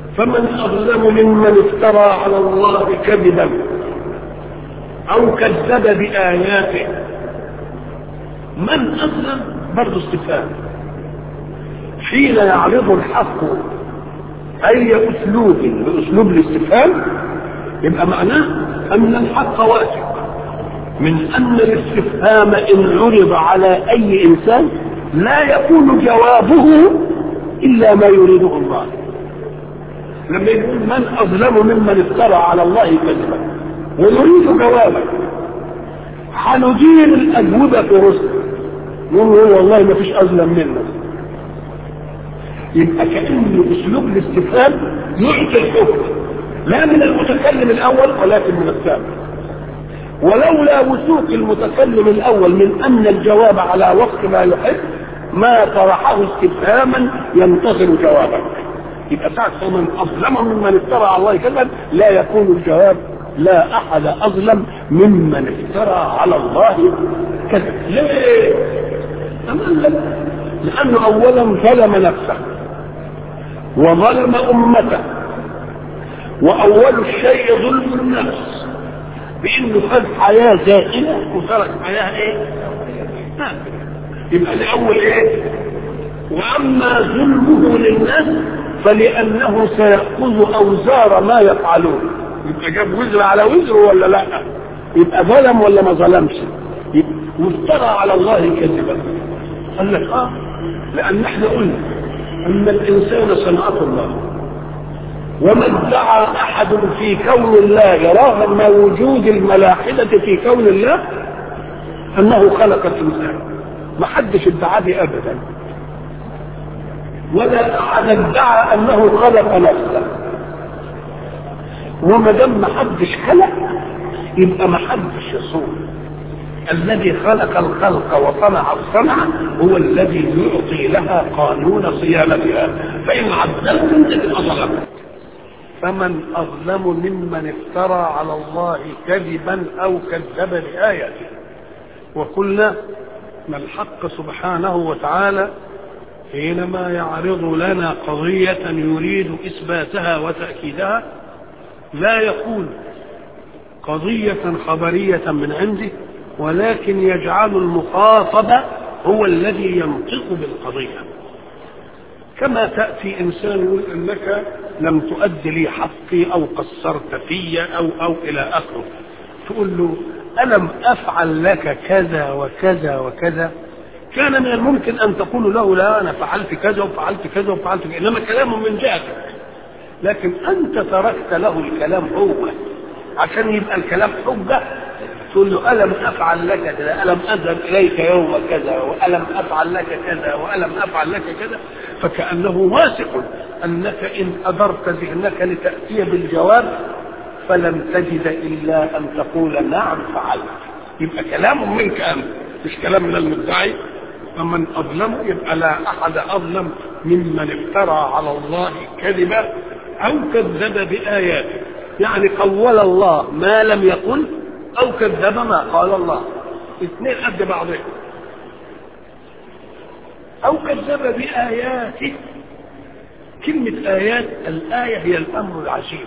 فمن أظلم ممن افترى على الله كذبا أو كذب بآياته من أظلم برضه استفهام حين يعرض الحق أي أسلوب بأسلوب الاستفهام يبقى معناه أن الحق واثق من أن الاستفهام إن عرض على أي إنسان لا يكون جوابه إلا ما يريده الله لما يقول من أظلم ممن افترى على الله كذبا ونريد جوابا هندير الأجوبة في رسل نقول والله ما فيش أظلم منك يبقى كأن أسلوب الاستفهام يعطي الحكم لا من المتكلم الأول ولكن من السابق ولولا وثوق المتكلم الأول من أن الجواب على وفق ما يحب ما طرحه استفهاما ينتظر جوابا يبقى ساعة من أظلم ممن افترى على الله كذبا لا يكون الجواب لا أحد أظلم ممن افترى على الله كذب ليه؟ أمان لأنه أولا ظلم نفسه وظلم أمته وأول الشيء ظلم النفس بأنه خد حياة زائلة وترك حياة إيه؟ نعم. يبقى ده أول إيه؟ وأما ظلمه للناس فلأنه سيأخذ أوزار ما يفعلون يبقى جاب وزر على وزر ولا لا؟ يبقى ظلم ولا ما ظلمش؟ وافترى على الله كذبا قال لك اه لان احنا قلنا ان الانسان صنعه الله وما ادعى احد في كون الله رغم وجود الملاحده في كون الله انه خلق الانسان ما حدش ادعى ابدا ولا احد ادعى انه خلق نفسه وما دام ما حدش خلق يبقى ما حدش يصور الذي خلق الخلق وصنع الصنعة هو الذي يعطي لها قانون صيانتها فإن عدلتم تبقى ظلمت فمن أظلم ممن افترى على الله كذبا أو كذب بآياته وقلنا ما الحق سبحانه وتعالى حينما يعرض لنا قضية يريد إثباتها وتأكيدها لا يقول قضية خبرية من عنده ولكن يجعل المخاطب هو الذي ينطق بالقضية كما تأتي إنسان يقول أنك لم تؤد لي حقي أو قصرت في أو أو إلى آخره تقول له ألم أفعل لك كذا وكذا وكذا كان من الممكن أن تقول له لا أنا فعلت كذا وفعلت كذا وفعلت كذا إنما كلام من جهتك لكن أنت تركت له الكلام هو عشان يبقى الكلام حجة تقول له ألم أفعل لك كذا ألم أذهب إليك يوم كذا وألم أفعل لك كذا وألم أفعل لك كذا فكأنه واثق أنك إن أدرت ذهنك لتأتي بالجواب فلم تجد إلا أن تقول نعم فعلت يبقى كلام منك أنت مش كلام من المدعي فمن أظلم يبقى لا أحد أظلم ممن افترى على الله كذبا أو كذب بآياته يعني قول الله ما لم يقل أو كذب ما قال الله اثنين قد بعضهم أو كذب بآياته كلمة آيات الآية هي الأمر العجيب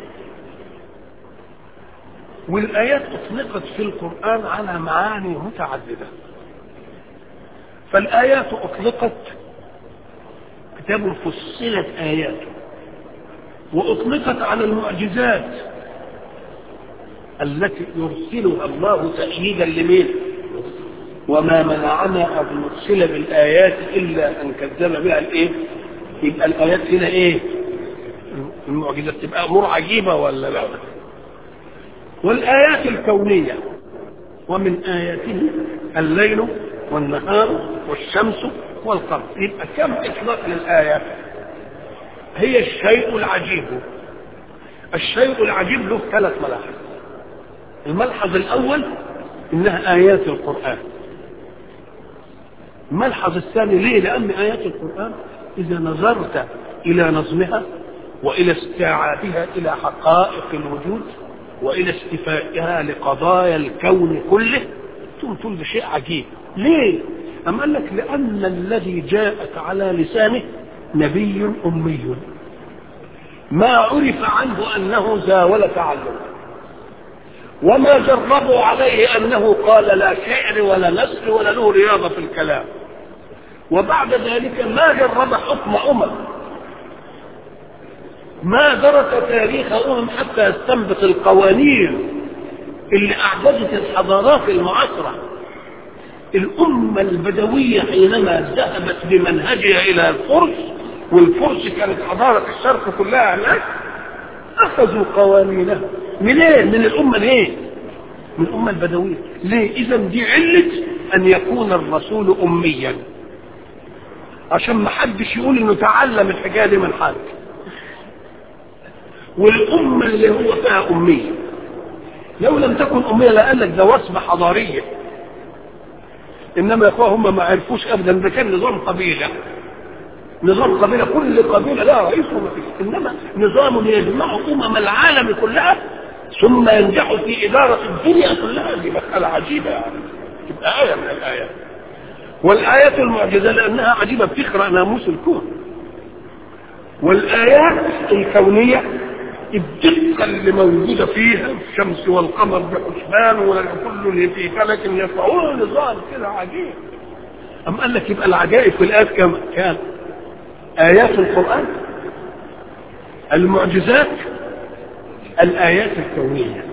والآيات أطلقت في القرآن على معاني متعددة فالآيات أطلقت كتاب فصلت آياته وأطلقت على المعجزات التي يرسلها الله تأييدا لمين وما منعنا أن نرسل بالآيات إلا أن كذب بها الإيه يبقى الآيات هنا إيه المعجزات تبقى أمور عجيبة ولا لا والآيات الكونية ومن آياته الليل والنهار والشمس والقمر يبقى كم إطلاق للآيات هي الشيء العجيب الشيء العجيب له ثلاث ملاحظ الملحظ الأول إنها آيات القرآن الملحظ الثاني ليه لأن آيات القرآن إذا نظرت إلى نظمها وإلى استيعابها إلى حقائق الوجود وإلى استفائها لقضايا الكون كله تقول ده شيء عجيب ليه أم قال لك لأن الذي جاءت على لسانه نبي أمي ما عرف عنه انه زاول تعلم وما جربوا عليه انه قال لا شعر ولا نثر ولا له رياضه في الكلام وبعد ذلك ما جرب حكم امم ما درس تاريخ امم حتى يستنبط القوانين اللي اعجزت الحضارات المعاصره الامه البدويه حينما ذهبت بمنهجها الى الفرس والفرس كانت حضاره الشرق كلها هناك اخذوا قوانينها من ايه من الامه الايه من الامه البدويه ليه اذا دي عله ان يكون الرسول اميا عشان ما حدش يقول انه تعلم الحكايه دي من حد والامه اللي هو فيها اميه لو لم تكن اميه لقال لك ده وصمه حضاريه انما يا اخوه هم ما عرفوش ابدا ده كان نظام قبيله نظام قبيله كل قبيله لها رئيس وما فيش انما نظام يجمع امم العالم كلها ثم ينجح في اداره الدنيا كلها دي مساله عجيبه يعني تبقى ايه من الايات والايات المعجزه لانها عجيبه بتقرا ناموس الكون والايات الكونيه الدقة اللي موجودة فيها الشمس والقمر بحسبان وكل في فلك يسعون نظام كده عجيب أم قال لك يبقى العجائب في الآيات كم كان آيات القرآن المعجزات الآيات الكونية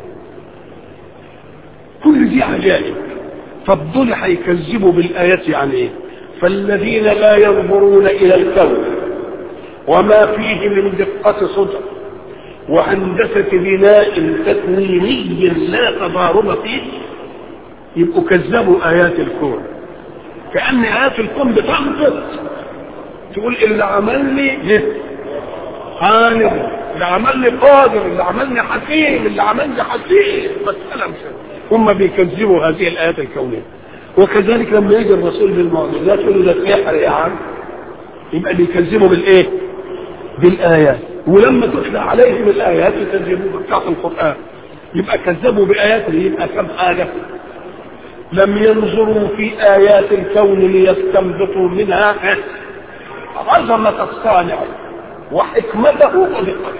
كل دي عجائب فالضل هيكذبوا بالآيات يعني إيه فالذين لا ينظرون إلى الكون وما فيه من دقة صدر وهندسة بناء تكويني لا تضارب فيه يبقوا كذبوا آيات الكون كأن آيات الكون بتنطق تقول اللي عمل لي عالم اللي عمل لي قادر اللي عملني حكيم اللي عملني حكيم مسألة مش هم بيكذبوا هذه الآيات الكونية وكذلك لما يجي الرسول بالمعجزات يقول له ده سحر يا عم يبقى بيكذبوا بالايه؟ بالآيات ولما تتلى عليهم الآيات يكذبوا بتاعت القرآن يبقى كذبوا بآياته يبقى كم حاجة لم ينظروا في آيات الكون ليستنبطوا منها عظمة الصانع وحكمته ودقته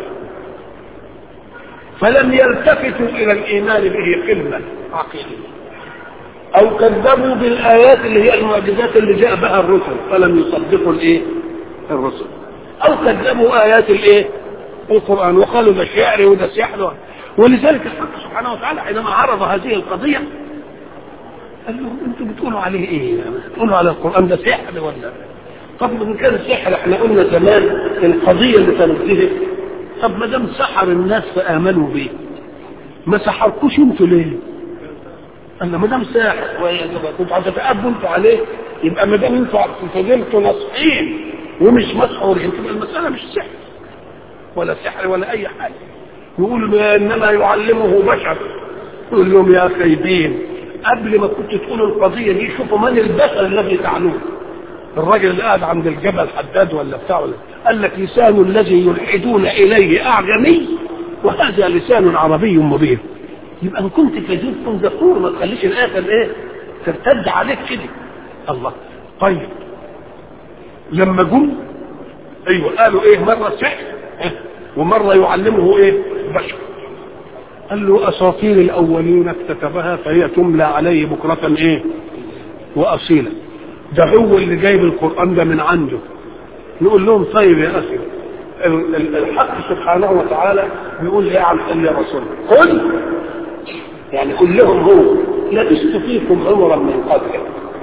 فلم يلتفتوا إلى الإيمان به كلمة عقيدية أو كذبوا بالآيات اللي هي المعجزات اللي جاء بها الرسل فلم يصدقوا الإيه؟ الرسل أو كذبوا آيات الإيه؟ القرآن وقالوا ده شعر وده سحر ولذلك الحق سبحانه وتعالى حينما عرض هذه القضية قال لهم انتوا بتقولوا عليه ايه؟ بتقولوا على القرآن ده سحر ولا طب ان كان سحر احنا قلنا زمان القضية اللي تنزهت طب ما دام سحر الناس فآمنوا بيه ما سحركوش انتوا ليه؟ قال ما دام ساحر كنتوا هتتأبوا انتوا عليه يبقى ما دام انتوا فضلتوا ناصحين ومش مسحورين تبقى المسألة مش سحر ولا سحر ولا أي حاجة يقول إنما يعلمه بشر يقول لهم يا خيبين قبل ما كنت تقولوا القضية دي شوفوا من البشر الذي تعنوه الراجل اللي قاعد عند الجبل حداد ولا بتاع ولا قال لك لسان الذي يلحدون إليه أعجمي وهذا لسان عربي مبين يبقى ان كنت كذوب كن ذكور ما تخليش الاخر ايه ترتد عليك كده الله طيب لما جم ايوه قالوا ايه مره سحر ومره يعلمه ايه بشر قال له اساطير الاولين اكتتبها فهي تملى عليه بكره ايه واصيلا ده هو اللي جايب القران ده من عنده نقول لهم طيب يا اخي الحق سبحانه وتعالى بيقول يا عم يا رسول قل يعني قل لهم هو لبست فيكم عمرا من قبل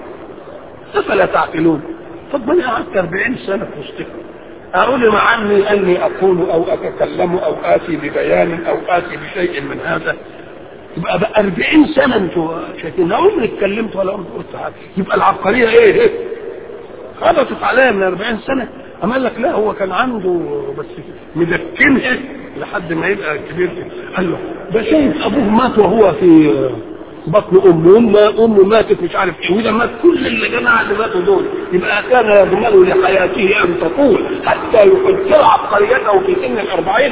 افلا تعقلون طب ما انا قعدت 40 سنه في وسطكم اقول مع عني اني اقول او اتكلم او اتي ببيان او اتي بشيء من هذا يبقى بقى 40 سنه انتوا شايفين لا عمري اتكلمت ولا عمري قلت حاجه يبقى العبقريه ايه ايه خبطت عليا من 40 سنه أما قال لك لا هو كان عنده بس مدكنها لحد ما يبقى كبير قال له ده شايف ابوه مات وهو في بطن امه امه امه ماتت مش عارف ايه وده مات كل اللي جماعه اللي ماتوا دول يبقى كان يضمن لحياته ان تطول حتى يحجر عبقريته في سن الأربعين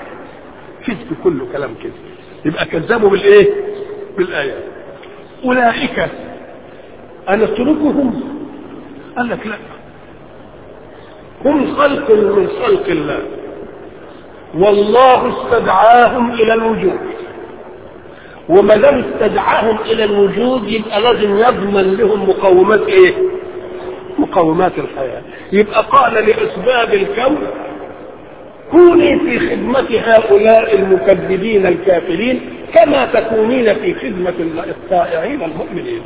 كذب كله كلام كذب يبقى كذبوا بالايه؟ بالايات اولئك ان اتركهم قال لك لا هم خلق من خلق الله والله استدعاهم الى الوجود وما دام استدعاهم الى الوجود يبقى لازم يضمن لهم مقومات ايه مقومات الحياه يبقى قال لاسباب الكون كوني في خدمة هؤلاء المكذبين الكافرين كما تكونين في خدمة الطائعين المؤمنين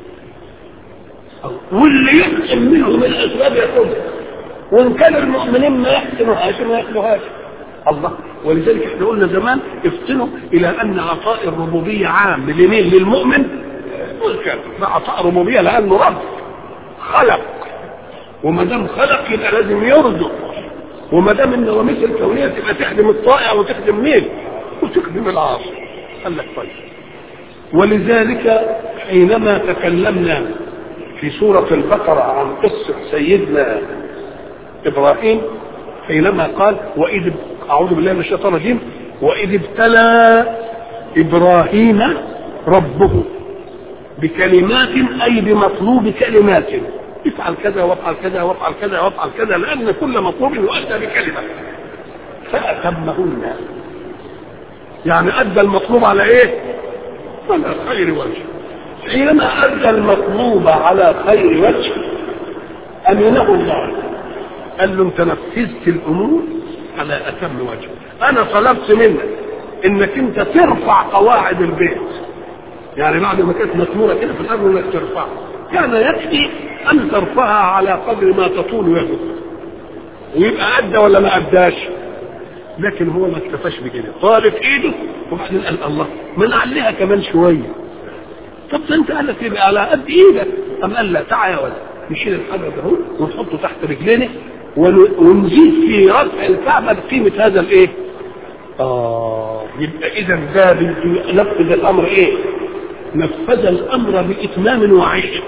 واللي يحسن منهم الاسباب ياخذها وان كان المؤمنين ما يحسنوهاش ما ياخذوهاش الله ولذلك احنا قلنا زمان افتنوا الى ان عطاء الربوبيه عام لمين للمؤمن والكافر ده عطاء ربوبيه لانه رب خلق وما دام خلق يبقى لازم يرزق وما دام النواميس الكونيه تبقى تخدم الطائع وتخدم مين؟ وتخدم العاصي قال لك طيب ولذلك حينما تكلمنا في سورة البقرة عن قصة سيدنا إبراهيم حينما قال وإذ أعوذ بالله من الشيطان الرجيم وإذ ابتلى إبراهيم ربه بكلمات أي بمطلوب كلمات افعل كذا وافعل كذا وافعل كذا وافعل كذا لأن كل مطلوب يؤدى بكلمة فأتمهن يعني أدى المطلوب على إيه؟ على خير وجه حينما أدى المطلوب على خير وجه أمنه الله قال له أنت نفذت الأمور على أتم وجه أنا طلبت منك إنك أنت ترفع قواعد البيت يعني بعد ما كانت مسمورة كده في الأرض إنك ترفعها كان يكفي أن ترفعها على قدر ما تطول يده ويبقى أدى ولا ما أداش لكن هو ما اكتفاش بكده طالب ايده وبعدين قال الله ما نعليها كمان شويه طب ده انت قال لك يبقى على قد ايدك قام قال لا تعالى يا ولد نشيل الحجر ده اهو ونحطه تحت رجلينا ونزيد في رفع الكعبه بقيمه هذا الايه؟ اه يبقى اذا ده نفذ الامر ايه؟ نفذ الامر باتمام وعشق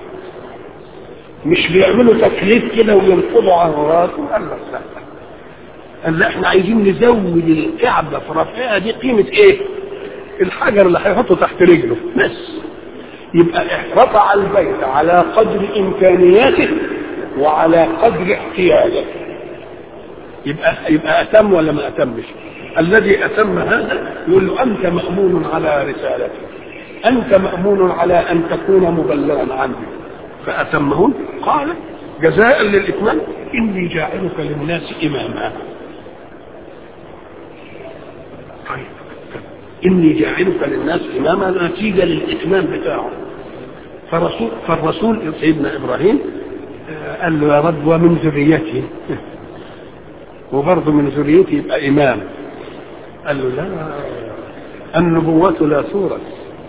مش بيعملوا تكليف كده وينقضوا على راسه قال لك لا قال لا احنا عايزين نزود الكعبه في رفعها دي قيمه ايه؟ الحجر اللي هيحطه تحت رجله بس يبقى رفع البيت على قدر امكانياته وعلى قدر احتياجه يبقى يبقى اتم ولا ما اتمش الذي اتم هذا يقول له انت مامون على رسالتي انت مامون على ان تكون مبلغا عني فاتمهن قال جزاء للاتمام اني جاعلك للناس اماما طيب اني جاعلك للناس اماما نتيجه للاتمام بتاعه فالرسول فالرسول سيدنا ابراهيم قال له يا رب ومن ذريتي وبرضه من ذريتي يبقى امام قال له لا النبوة لا تورث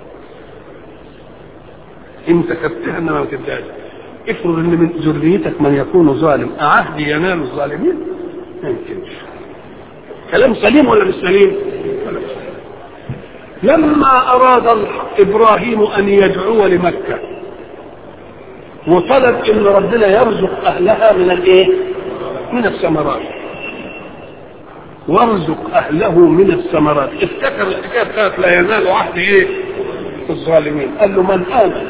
انت كتبتها انما ما كتبتهاش افرض ان من ذريتك من يكون ظالم اعهد ينال الظالمين ما يمكنش كلام سليم ولا مش سليم؟ ولا مش سليم لما أراد إبراهيم أن يدعو لمكة وطلب أن ربنا يرزق أهلها من الإيه؟ من الثمرات وارزق أهله من الثمرات افتكر الحكاية بتاعت لا ينال عهد إيه؟ الظالمين قال له من آمن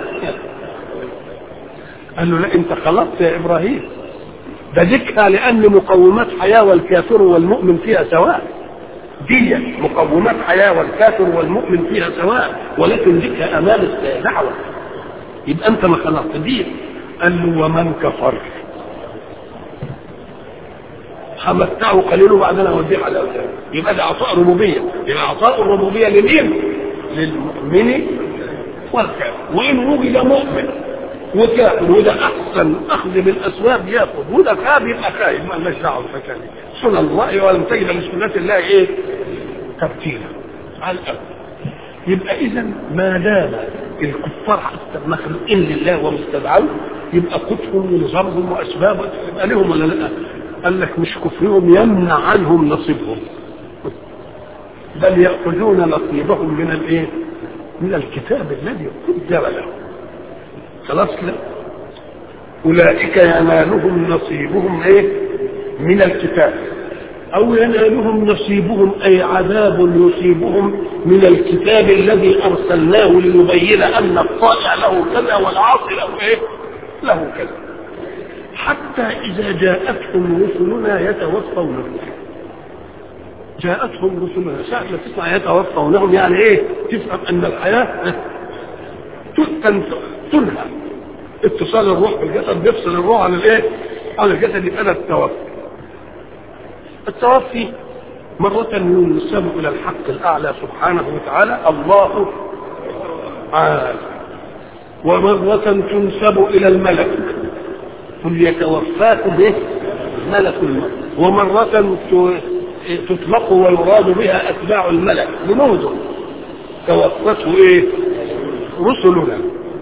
قال له لا أنت خلقت يا إبراهيم ده ذكرى لأن مقومات حياة والكافر والمؤمن فيها سواء دي مقومات حياة والكافر والمؤمن فيها سواء ولكن ذيك أمام الدعوة يبقى أنت ما خلقت دي قال له ومن كفر همتعه قليل وبعدين اوديه على أوتاد يبقى ده عطاء ربوبيه يبقى عطاء الربوبيه لمين؟ للمؤمن والكافر وان وجد مؤمن وكافر وده احسن اخذ بالاسباب ياخذ وده خاب يبقى خايب ما لناش دعوه بالحكايه دي سنن الله ولم تجد لسنه الله ايه؟ تبتيلا على الأرض يبقى اذا ما دام الكفار حتى مخلوقين لله ومستدعون يبقى قوتهم ونظامهم واسبابهم يبقى لهم ولا لا؟ قال لك مش كفرهم يمنع عنهم نصيبهم بل ياخذون نصيبهم من الايه؟ من الكتاب الذي قدر لهم خلاص كده اولئك ينالهم نصيبهم ايه؟ من الكتاب او ينالهم نصيبهم اي عذاب يصيبهم من الكتاب الذي ارسلناه ليبين ان الطائع له كذا والعاصي له ايه؟ له كذا حتى إذا جاءتهم رسلنا يتوفونهم جاءتهم رسلنا ساعة ما تسمع يتوفونهم يعني ايه تفهم ان الحياة تنهى اتصال الروح بالجسد بيفصل الروح عن الايه عن الجسد يبقى ده التوفي التوفي مرة ينسب إلى الحق الأعلى سبحانه وتعالى الله عالم ومرة تنسب إلى الملك قل يتوفاكم به ملك الموت ومرة تطلق ويراد بها أتباع الملك جنود توفته إيه؟ رسلنا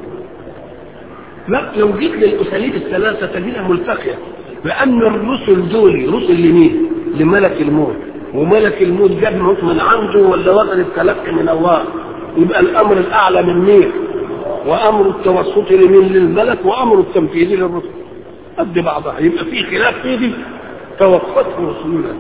لا لو جيت للأساليب الثلاثة تجدها ملتقية لأن الرسل دول رسل لمين؟ لملك الموت وملك الموت جاب موت من عنده ولا واخد التلقي من الله يبقى الأمر الأعلى من مين؟ وأمر التوسط لمين؟ للملك وأمر التنفيذ للرسل قد بعضها يبقى في خلاف في دي توفته رسلنا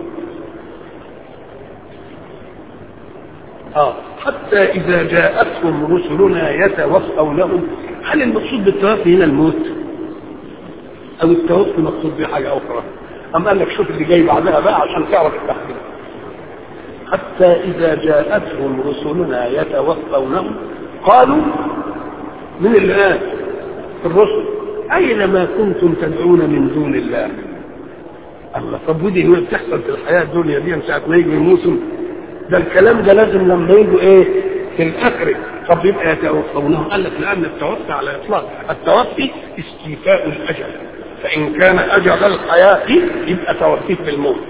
اه حتى اذا جاءتهم رسلنا يتوفونهم هل المقصود بالتوفي هنا الموت او التوفي مقصود به حاجه اخرى ام قال لك شوف اللي جاي بعدها بقى عشان تعرف التحديد حتى اذا جاءتهم رسلنا يتوفونهم قالوا من اللي قال الرسل اين ما كنتم تدعون من دون الله الله طب ودي هو بتحصل في الحياه الدنيا دي من ساعه ما يجوا يموتوا ده الكلام ده لازم لما يجوا ايه في الاخر طب يبقى يتوفونه قال لك لان التوفي على الاطلاق التوفي استيفاء الاجل فان كان اجل الحياه يبقى توفيه بالموت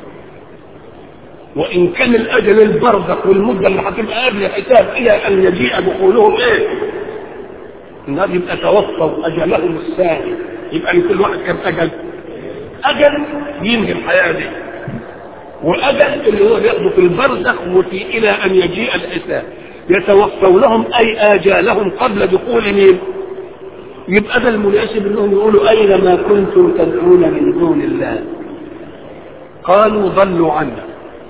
وان كان الاجل البرزخ والمده اللي هتبقى قبل الحساب الى ان يجيء دخولهم ايه الناس يبقى توفوا اجلهم الثاني يبقى لكل واحد كم اجل اجل ينهي الحياه دي واجل اللي هو بياخده في البرزخ وفي الى ان يجيء الحساب يتوفونهم اي اجالهم قبل دخول مين يبقى ده المناسب انهم يقولوا اين ما كنتم تدعون من دون الله قالوا ضلوا عنا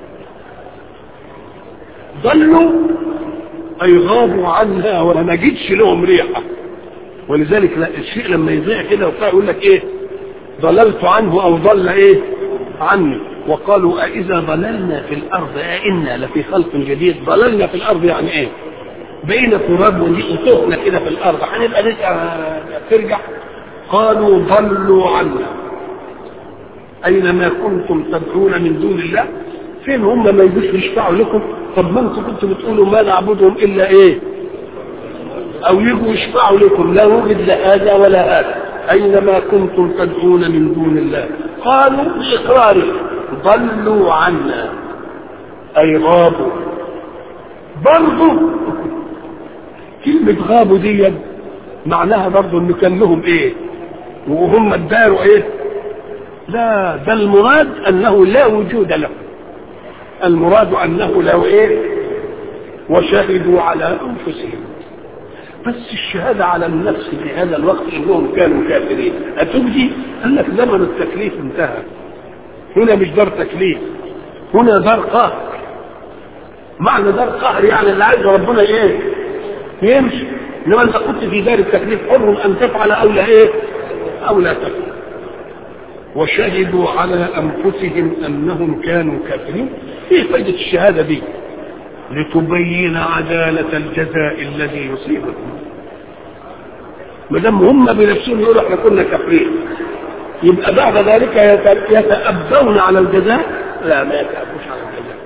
ضلوا اي غابوا عنها وما نجدش لهم ريحه ولذلك لا الشيء لما يضيع كده وبتاع يقول لك ايه ضللت عنه او ضل ايه عني وقالوا أإذا ضللنا في الأرض أئنا لفي خلق جديد ضللنا في الأرض يعني إيه بين تراب وتهنا كده في الأرض هنبقى نرجع ترجع قالوا ضلوا عنا أينما كنتم تدعون من دون الله فين هم ما يجوش يشفعوا لكم طب ما انتم كنتم بتقولوا ما نعبدهم إلا إيه أو يجوا يشفعوا لكم لا وجد لا هذا ولا هذا أينما كنتم تدعون من دون الله قالوا بإقرارهم ضلوا عنا أي غابوا برضو كلمة غابوا دي معناها برضو إن كان لهم إيه وهم اداروا إيه لا ده المراد أنه لا وجود له المراد أنه له إيه وشهدوا على أنفسهم بس الشهادة على النفس في هذا الوقت انهم كانوا كافرين اتبدي قال لك زمن التكليف انتهى هنا مش دار تكليف هنا دار قهر معنى دار قهر يعني اللي عايز ربنا ايه يمشي انما انت كنت في دار التكليف حر ان تفعل او لا ايه او لا تفعل وشهدوا على انفسهم انهم كانوا كافرين ايه فائده الشهاده دي لتبين عدالة الجزاء الذي يصيبهم ما دام هم بنفسهم يقولوا احنا كنا كافرين يبقى بعد ذلك يتأبون على الجزاء لا ما يتأبوش على الجزاء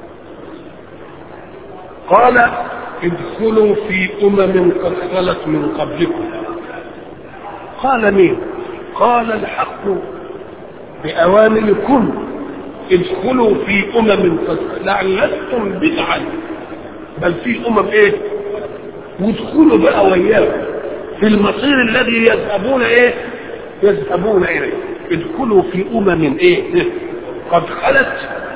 قال ادخلوا في أمم قد خلت من قبلكم قال مين قال الحق بأوامر كل ادخلوا في امم قد لعلتم بدعا بل في امم ايه وادخلوا بقى وياهم في المصير الذي يذهبون ايه يذهبون اليه ادخلوا في امم ايه قد خلت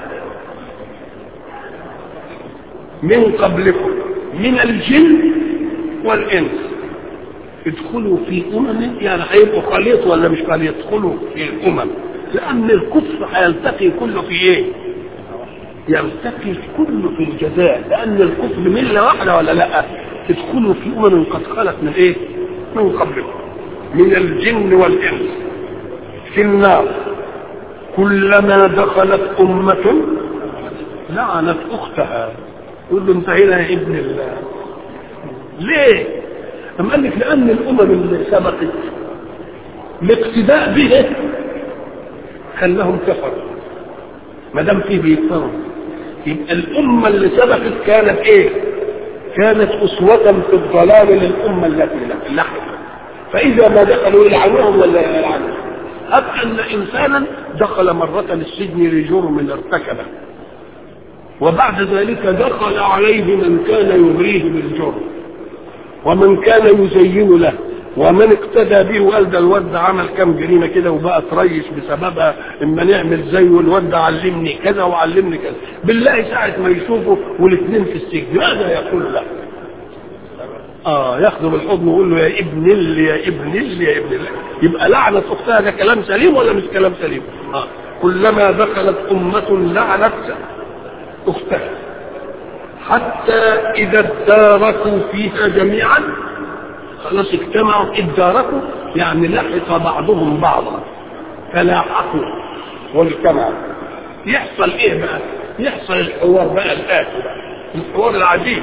من قبلكم من الجن والانس ادخلوا في امم يعني هيبقوا خليط ولا مش خليط ادخلوا في الامم لأن الكفر هيلتقي كله في إيه؟ يلتقي كله في الجزاء لأن الكفر ملة واحدة ولا لا؟ تدخلوا في أمم قد خلت من إيه؟ من قبلكم من الجن والإنس في النار كلما دخلت أمة لعنت اختها يقول له انت هنا يا ابن الله ليه؟ أم قال لك لأن الأمم اللي سبقت الاقتداء به خلاهم كفروا ما دام فيه بيكفروا يبقى الأمة اللي سبقت كانت إيه؟ كانت أسوة في الضلال للأمة التي لحقت فإذا ما دخلوا يلعنوهم ولا يلعنوهم أب أن إنسانا دخل مرة السجن لجرم ارتكبه وبعد ذلك دخل عليه من كان يغريه بالجرم ومن كان يزين له ومن اقتدى به وقال ده الواد عمل كام جريمه كده وبقى تريش بسببها اما نعمل زيه والواد علمني كذا وعلمني كذا بالله ساعه ما يشوفه والاثنين في السجن ماذا يقول له؟ اه ياخذه بالحضن ويقول له يا ابن اللي يا ابن اللي يا ابن اللي يبقى لعنه اختها ده كلام سليم ولا مش كلام سليم؟ اه كلما دخلت امه لعنت اختها حتى اذا اداركوا فيها جميعا خلاص اجتمعوا اداركوا يعني لحق بعضهم بعضا تلاحقوا واجتمعوا يحصل ايه بقى يحصل الحوار بقى الاتي بقى الحوار العجيب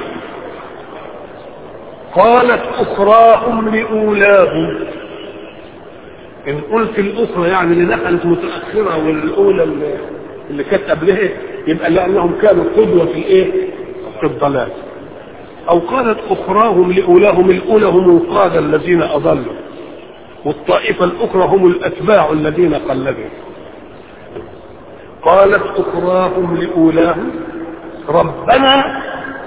قالت اخراهم لاولاهم ان قلت الاخرى يعني اللي دخلت متاخره والاولى اللي, اللي كانت قبلها يبقى لانهم كانوا قدوه في الايه في الضلال او قالت اخراهم لاولاهم الاولى هم القاده الذين اضلوا والطائفه الاخرى هم الاتباع الذين قلدوا قالت اخراهم لاولاهم ربنا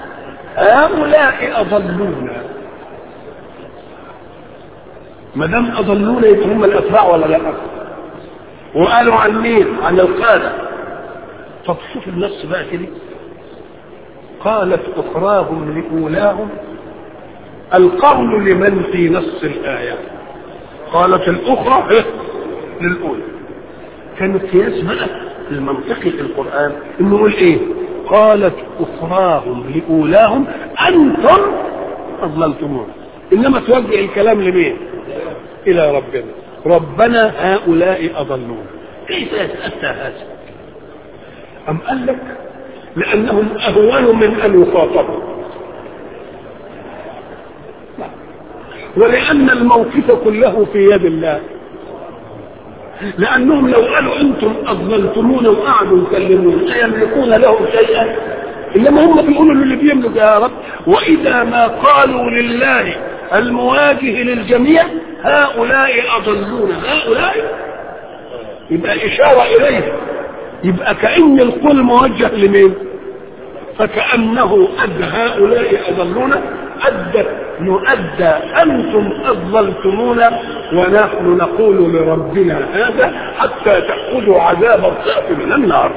هؤلاء اضلونا ما دام اضلونا يبقى هم الاتباع ولا لا وقالوا عن مين عن القاده طب شوف النص بقى كده قالت أخراهم لأولاهم القول لمن في نص الآية قالت الأخرى إيه؟ للأولى كان القياس بقى المنطقي في القرآن إنه يقول إيه قالت أخراهم لأولاهم أنتم أضللتمون إنما توجه الكلام لمين إلى ربنا ربنا هؤلاء أضلون كيف يتأتى هذا أم قال لك لأنهم أهون من أن يخاطبوا ولأن الموقف كله في يد الله لأنهم لو قالوا أنتم أضللتمون وقعدوا يكلمون لا يملكون لهم شيئا إنما هم بيقولوا للي بيملك يا رب وإذا ما قالوا لله المواجه للجميع هؤلاء أضلون هؤلاء يبقى إشارة إليه يبقى كأن القول موجه لمين فكأنه أدى هؤلاء أضلون أدى يؤدى أنتم أضللتمونا ونحن نقول لربنا هذا حتى تأخذوا عذاب الضعف من النار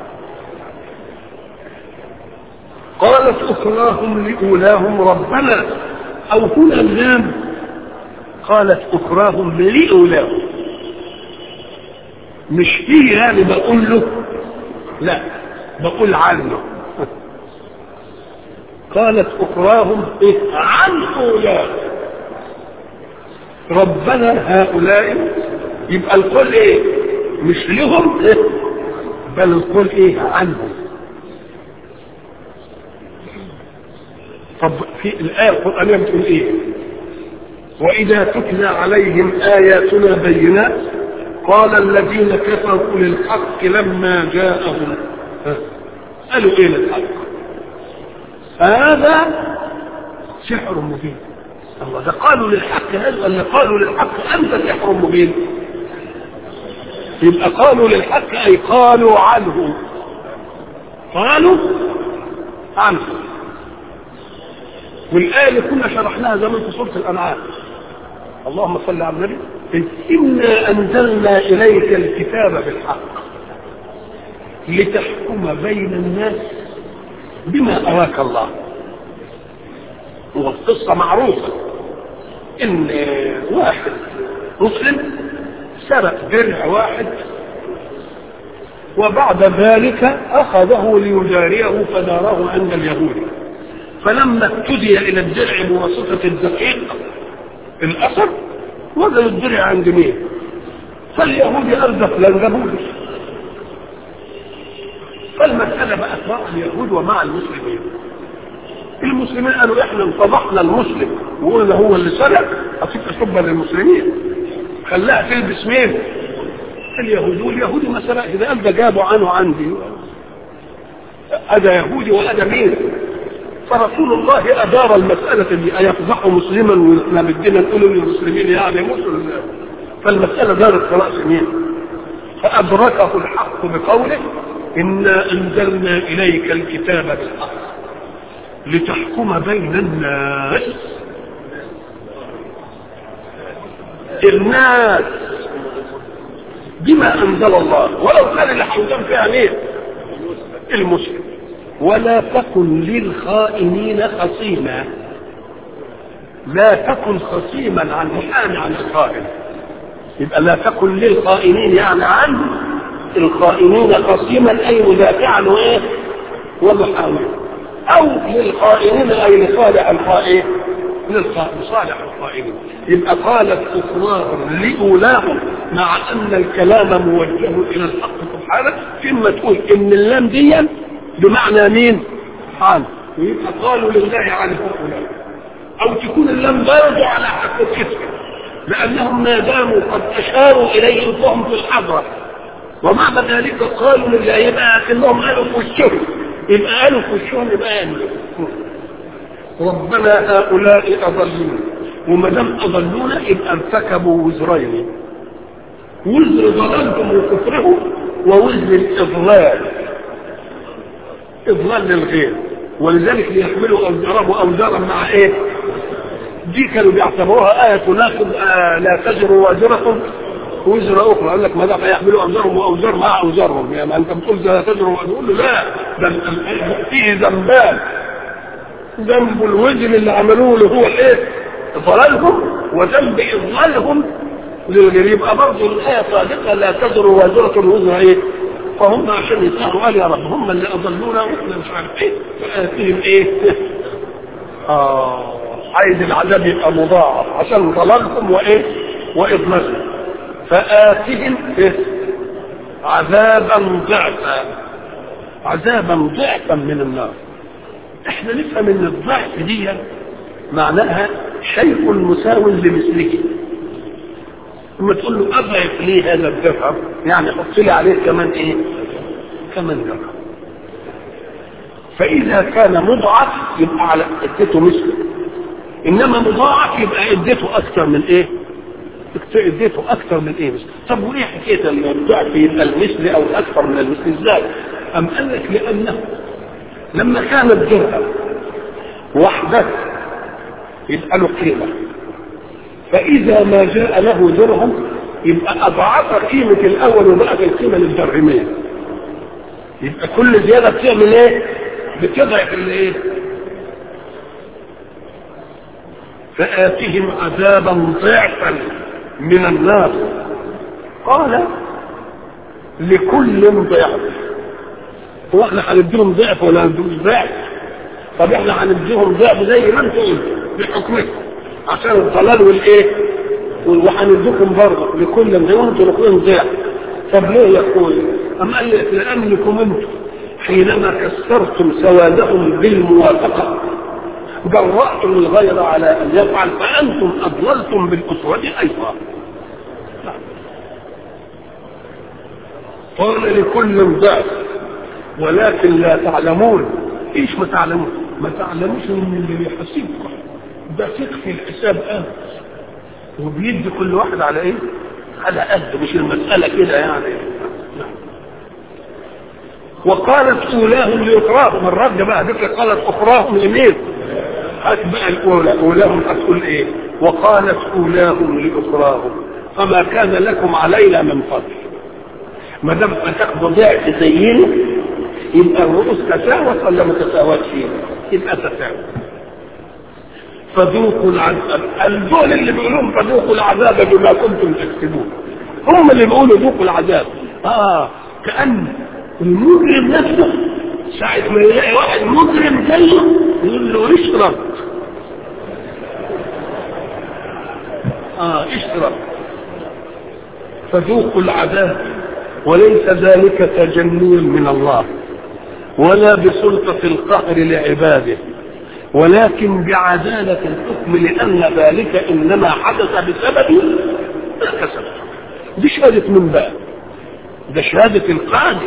قالت أخراهم لأولاهم ربنا أو هنا اللام قالت أخراهم لأولاهم مش فيه يعني بقول له لا بقول عنه قالت أخراهم إيه عن أولاهم ربنا هؤلاء يبقى القول إيه مش لهم إيه بل القول إيه عنهم طب في الآية القرآنية بتقول إيه وإذا تتلى عليهم آياتنا بينات قال الذين كفروا للحق لما جاءهم قالوا ايه للحق هذا سحر مبين الله ده قالوا للحق هذا ولا قالوا للحق انت سحر مبين يبقى قالوا للحق اي قالوا عنه قالوا عنه والآية اللي كنا شرحناها زمان في سورة الأنعام اللهم صل على النبي إنا أنزلنا إليك الكتاب بالحق لتحكم بين الناس بما أراك الله والقصة معروفة إن واحد مسلم سرق درع واحد وبعد ذلك أخذه ليجاريه فداره عند اليهود فلما ابتدي إلى الدرع بواسطة الدقيق الأثر وجدوا الدرع عند مين فاليهود أرزق لن فالمسألة بقت مع اليهود ومع المسلمين المسلمين قالوا احنا انفضحنا المسلم وقلنا هو اللي سرق هتبقى سبا للمسلمين خلاها تلبس مين؟ اليهود واليهودي ما سرق اذا قال ده جابوا عنه عندي هذا يهودي وهذا مين؟ فرسول الله ادار المساله دي ايفضح مسلما واحنا بدنا نقول للمسلمين يعني مسلم فالمساله دارت في راس مين؟ فادركه الحق بقوله انا انزلنا اليك الكتاب بالحق لتحكم بين الناس الناس بما انزل الله ولو كان اللي حكم فيها مين المسلم ولا تكن للخائنين خصيما لا تكن خصيما عن محامي عن الخائن يبقى لا تكن للخائنين يعني عنه الخائنين خصيما اي مدافعا وايه ومحاميا او للخائنين اي لصالح الخائن لصالح الخائنين يبقى قالت كفار لاولاهم مع ان الكلام موجه الى الحق سبحانه ثم تقول ان اللام دي بمعنى مين؟ عن يبقى قالوا لله عن هؤلاء او تكون اللام برضه على حق الكفر لانهم ما داموا قد اشاروا اليهم فهم في الحضره ومع ذلك قالوا لله يبقى كانهم قالوا في وشهم يبقى قالوا في وشهم يبقى قالوا ربنا هؤلاء اضلونا وما دام اضلونا يبقى ارتكبوا وزرين وزر ضلالهم وكفرهم ووزر الاضلال اضلال للغير ولذلك ليحملوا اوزارهم واوزارا مع ايه؟ دي كانوا بيعتبروها آية تناسب آه لا تزر وازرة وزر أخرى قال لك ما دام يحملوا أوزارهم وأوزار مع أوزارهم يعني ما أنت بتقول لا تزر وأقول له لا ده فيه ذنبان ذنب الوزن اللي عملوه اللي هو الايه؟ ضلالهم وذنب اضلالهم للغير يبقى برضه الايه صادقه لا تزر وازره وزر ايه؟ فهم عشان يسألوا قال يا رب هم اللي اضلونا واحنا مش عارف ايه فاتهم ايه؟ اه عايز العذاب يبقى مضاعف عشان ضلالكم وايه؟ واضلالكم فآتهم إيه؟ عذابا ضعفا عذابا ضعفا من النار احنا نفهم ان الضعف دي معناها شيء مساو لمثله لما تقول له اضعف لي هذا الدرهم يعني حط لي عليه كمان ايه كمان درهم فاذا كان مضعف يبقى على اديته مثله انما مضاعف يبقى اديته اكثر من ايه اديته اكثر من ايه مثل طب وايه حكايه الضعف يبقى المثل او اكثر من المثل ازاي ام قال لك لانه لما كان الدرهم وحده يبقى له قيمة فإذا ما جاء له درهم يبقى أضعاف قيمة الأول وبقت القيمة للدرهمين يبقى كل زيادة بتعمل إيه؟ بتضعف الإيه؟ فآتهم عذابا ضعفا من النار قال لكل ضعف هو احنا هنديهم ضعف ولا هنديهم ضعف طب احنا هنديهم ضعف زي ما انتم قلتوا بحكمكم عشان الضلال والايه وهنديكم برضه لكل منهم انتوا لكم ضعف طب ليه يقول أم قال لك لأنكم انتم حينما كسرتم سوادهم بالموافقة جرأتم الغير على أن يفعل فأنتم أضللتم بالأسود أيضا قال لكل ضعف ولكن لا تعلمون ايش ما تعلمون ما تعلموش ان اللي بيحاسبكم ده ثق في الحساب قام وبيدي كل واحد على ايه على قد مش المسألة كده يعني وقالت اولاهم لاخراهم الرد بقى ذكر قالت اخراهم لمين هات بقى الاولى اولاهم هتقول ايه وقالت اولاهم لاخراهم فما كان لكم علينا من فضل ما دام هتاخدوا ضعف زينا يبقى الرؤوس تساوت ولا ما تساوتش يبقى تساوت فذوقوا العذاب دول اللي بيقولون فذوقوا العذاب بما كنتم تكسبون هم اللي بيقولوا ذوقوا العذاب اه كأن المجرم نفسه ساعة ما يلاقي واحد مجرم زيه يقول له اشرب اه اشرب فذوقوا العذاب وليس ذلك تجنيا من الله ولا بسلطة القهر لعباده ولكن بعدالة الحكم لأن ذلك إنما حدث بسبب ما كسب دي شهادة من بقى ده شهادة القاضي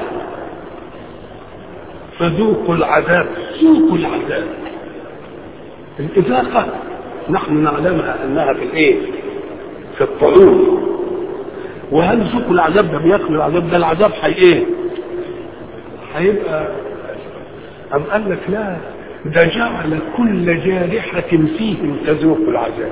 فذوقوا العذاب ذوقوا العذاب الإذاقة نحن نعلمها أنها في الإيه؟ في الطعون وهل ذوقوا العذاب ده بياكلوا العذاب ده العذاب حي إيه؟ هيبقى أم قال لك لا ده جعل كل جارحة فيهم تذوق العذاب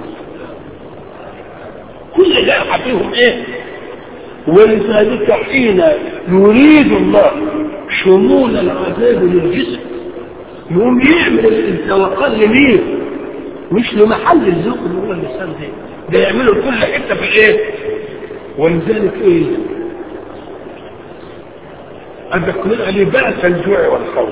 كل جارحة فيهم ايه ولذلك حين يريد الله شمول العذاب للجسم يقوم يعمل الزوقان لمين مش لمحل الذوق اللي هو اللسان ده ده يعمله كل حته في الايه ولذلك ايه أدك من لباس الجوع والخوف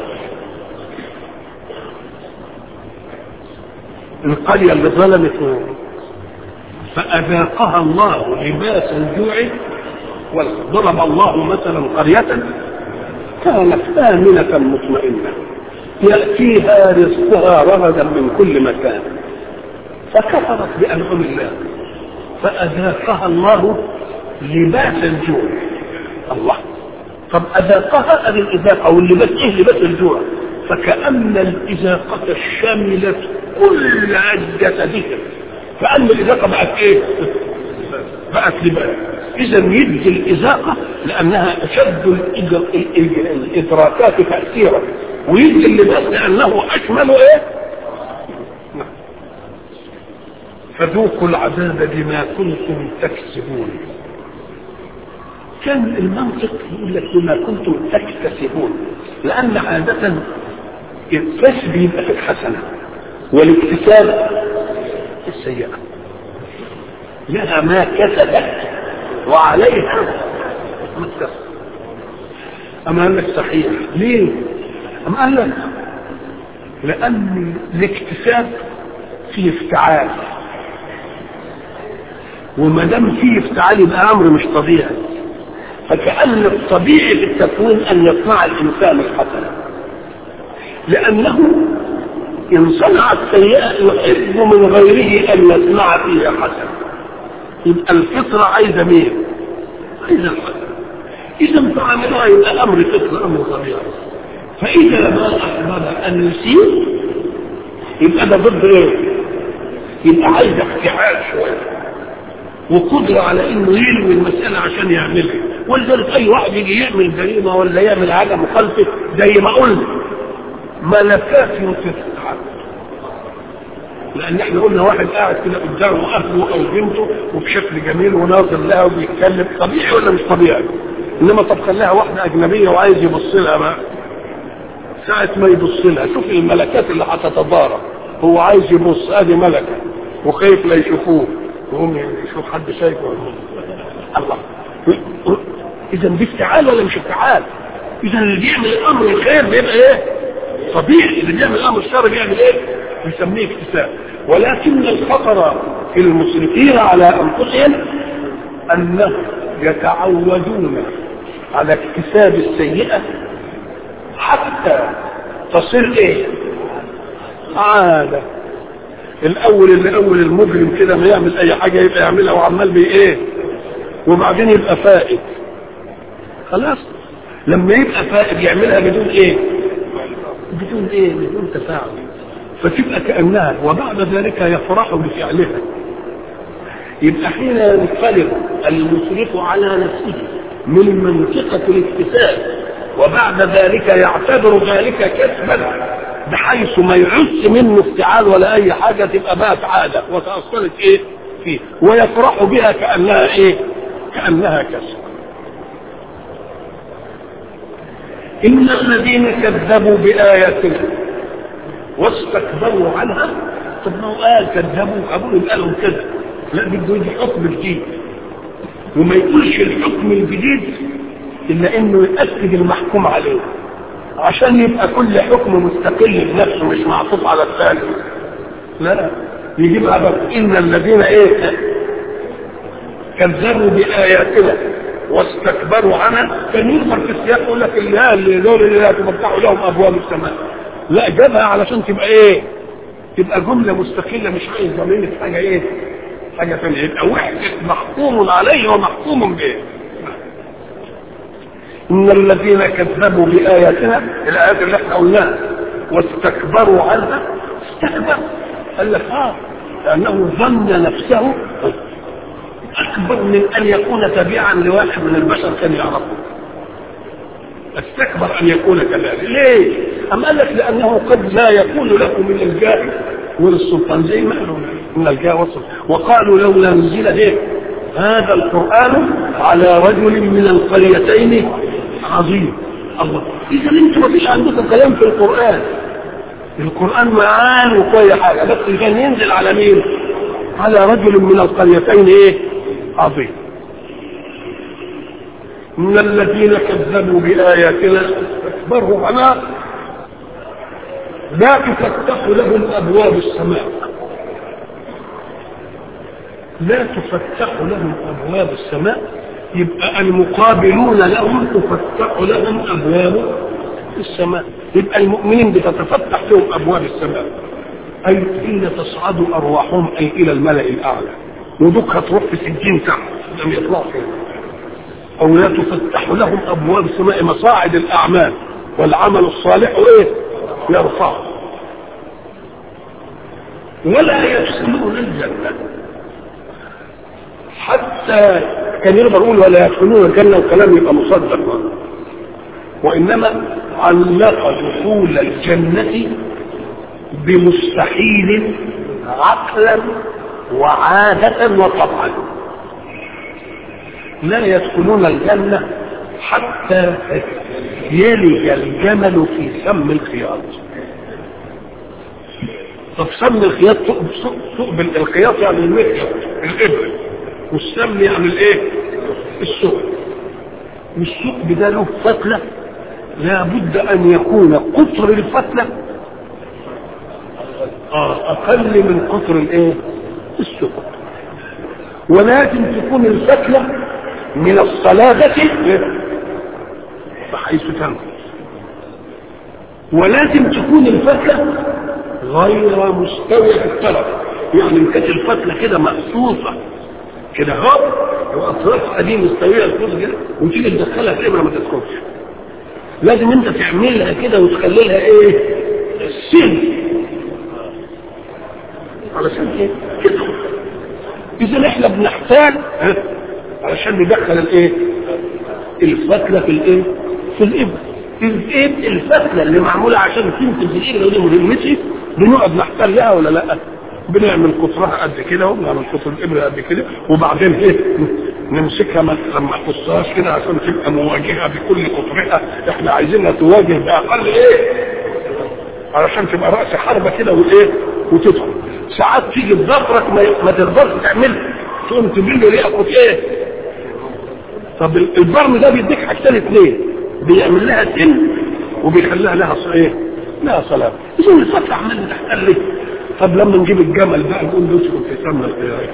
القرية اللي ظلمت فأذاقها الله لباس الجوع والخوف ضرب الله مثلا قرية كانت آمنة مطمئنة يأتيها رزقها رغدا من كل مكان فكفرت بأنعم الله فأذاقها الله لباس الجوع الله طب أذاقها أم الإذاقة أو اللباس إيه لباس الجوع فكأن الإذاقة شملت كل جسدها فأن الإذاقة بقت إيه؟ بقت لباس إذا يدي الإذاقة لأنها أشد الإدراكات تأثيرا ويدي اللباس لأنه أشمل إيه؟ فذوقوا العذاب بما كنتم تكسبون كان المنطق يقول لك بما كنتم تكتسبون لأن عادة الكسب يبقى في الحسنة والاكتساب في السيئة لها ما كسبت وعليها ما اكتسبت أما قال لك صحيح ليه؟ أما قال لك لأن الاكتساب فيه افتعال وما دام فيه افتعال يبقى أمر مش طبيعي فكأن الطبيعي في التكوين أن يصنع الإنسان الحسنة لأنه إن صنع السيئة يحب من غيره أن يصنع فيها حسنة يبقى الفطرة عايزة مين؟ عايزة الحسنة إذا فعملها يبقى أمر فطرة أمر طبيعي فإذا ما أحبب أن يسيء يبقى ده ضد إيه؟ يبقى عايز افتعال شوية وقدرة على انه يلوي المسألة عشان يعملها ولذلك اي واحد يجي يعمل جريمة ولا يعمل حاجة مخالفة زي ما قلنا ملكات يتفتح لان احنا قلنا واحد قاعد كده قدامه اهله او بنته وبشكل جميل وناظر لها وبيتكلم طبيعي ولا مش طبيعي انما طب خليها واحده اجنبيه وعايز يبص لها بقى ساعة ما يبص لها شوف الملكات اللي هتتضارب هو عايز يبص ادي ملكة وخايف لا يشوفوه وهم يشوف حد شايفه الله اذا دي افتعال ولا مش افتعال اذا اللي بيعمل الامر الخير بيبقى ايه طبيعي اللي بيعمل الامر الشر بيعمل ايه بيسميه اكتساب ولكن الخطر في المسرفين على انفسهم انهم يتعودون على اكتساب السيئه حتى تصير ايه عاده الاول اللي اول المجرم كده ما يعمل اي حاجه يبقى يعملها وعمال بي ايه وبعدين يبقى فائد خلاص لما يبقى فائد يعملها بدون ايه بدون ايه بدون تفاعل فتبقى كانها وبعد ذلك يفرح بفعلها يبقى حين ينفلق المسرف على نفسه من منطقه الاكتساب وبعد ذلك يعتبر ذلك كسبا بحيث ما يعس منه افتعال ولا اي حاجه تبقى بقت عاده وتاصلت ايه فيه ويفرح بها كانها ايه كانها كسب ان الذين كذبوا باياتنا واستكبروا عنها طب ما هو قال كذبوا قبول يبقى لهم كذا لا بده يجي حكم جديد وما يقولش الحكم الجديد الا انه ياكد المحكوم عليه عشان يبقى كل حكم مستقل بنفسه مش معطوف على الثاني لا يجيبها بس ان الذين ايه كذبوا باياتنا واستكبروا عنها كان يظهر في السياق يقول لك اللي اللي دول اللي لا تفتحوا لهم ابواب السماء لا جابها علشان تبقى ايه تبقى جمله مستقله مش عايز ضمير حاجه ايه حاجه ثانيه يبقى وحده محكوم عليه ومحكوم به ان الذين كذبوا باياتنا الايات اللي احنا قلناها واستكبروا عنها استكبر قال لك اه لانه ظن نفسه اكبر من ان يكون تابعا لواحد من البشر كان يعرفه استكبر ان يكون كذلك ليه ام قال لك لانه قد لا يكون له من الجاه والسلطان زي ما قالوا من الجاه والسلطان وقالوا لولا نزل ايه هذا القران على رجل من القريتين عظيم الله اذا انتوا ما فيش عندكم كلام في القران القران معان وكل حاجه بس كان ينزل على مين على رجل من القريتين ايه عظيم من الذين كذبوا بآياتنا استكبروا عنها لا تفتح لهم أبواب السماء لا تفتح لهم أبواب السماء يبقى المقابلون لهم تفتح لهم أبواب السماء يبقى المؤمنين بتتفتح لهم أبواب السماء أي حين تصعد أرواحهم أي إلى الملأ الأعلى ودك هتروح في سجين تحت لم يطلعوا فيه أو لا تفتح لهم أبواب السماء مصاعد الأعمال والعمل الصالح إيه؟ يرفعه ولا يدخلون الجنة حتى كان يقدر يقول ولا يدخلون الجنة وكلام يبقى مصدق وإنما علق دخول الجنة بمستحيل عقلا وعادة وطبعا لا يدخلون الجنة حتى يلج الجمل في سم الخياط طب سم الخياط ثقب الخياط يعني المخيط الابر والسم يعني الايه الثقب والثقب ده له فتله لابد ان يكون قطر الفتله اقل من قطر الايه الثقب ولازم تكون الفتله من الصلابه بحيث تنفذ ولازم تكون الفتله غير مستوية الطرف يعني ان كانت الفتله كده مقصوصه كده هو واطرافها دي مستويه الفوز كده وتيجي تدخلها في الابره ما تسكتش لازم انت تعملها كده وتخليها ايه سن علشان ايه كده اذا احنا بنحتاج علشان ندخل الايه الفتله في الايه في الابره الايه الفتله اللي معموله عشان تنتج الابره دي مهمتي بنقعد نحتاج لها ولا لا بنعمل قطرها قد كده وبنعمل قطر الابره قد كده وبعدين ايه نمسكها ما ما نقصهاش كده عشان تبقى مواجهه بكل قطرها احنا عايزينها تواجه باقل ايه علشان تبقى راس حربه كده وايه وتدخل ساعات تيجي بظفرك ما, ما تقدرش تعملها تقوم تبين له ريقك ايه طب البرم ده بيديك حاجتين اثنين بيعمل لها سن وبيخليها لها ايه لها صلاه اذا الفتره عمال تحتل طب لما نجيب الجمل بقى نقول له اسكت في سمنه الخيار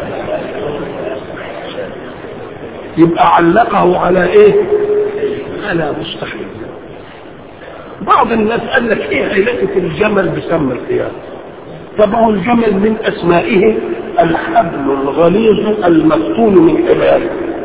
يبقى علقه على ايه على مستحيل بعض الناس قال لك ايه علاقه الجمل بسم الخيار طب هو الجمل من اسمائه الحبل الغليظ المفتون من حبال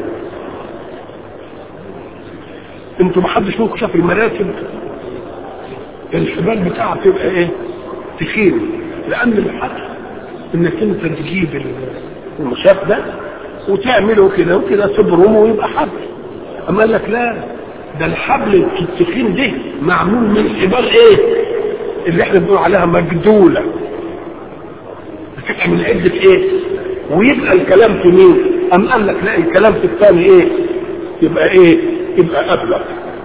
انتوا ما حدش منكم شاف المراكب الحبال بتاعها تبقى ايه تخين لان الحبل انك انت تجيب المشاف ده وتعمله كده وكده تبرمه ويبقى حبل اما قال لك لا ده الحبل التخين ده معمول من حبال ايه اللي احنا بنقول عليها مجدوله بتبقى من عده ايه ويبقى الكلام في مين ام قال لك لا الكلام في الثاني ايه يبقى ايه يبقى ابلغ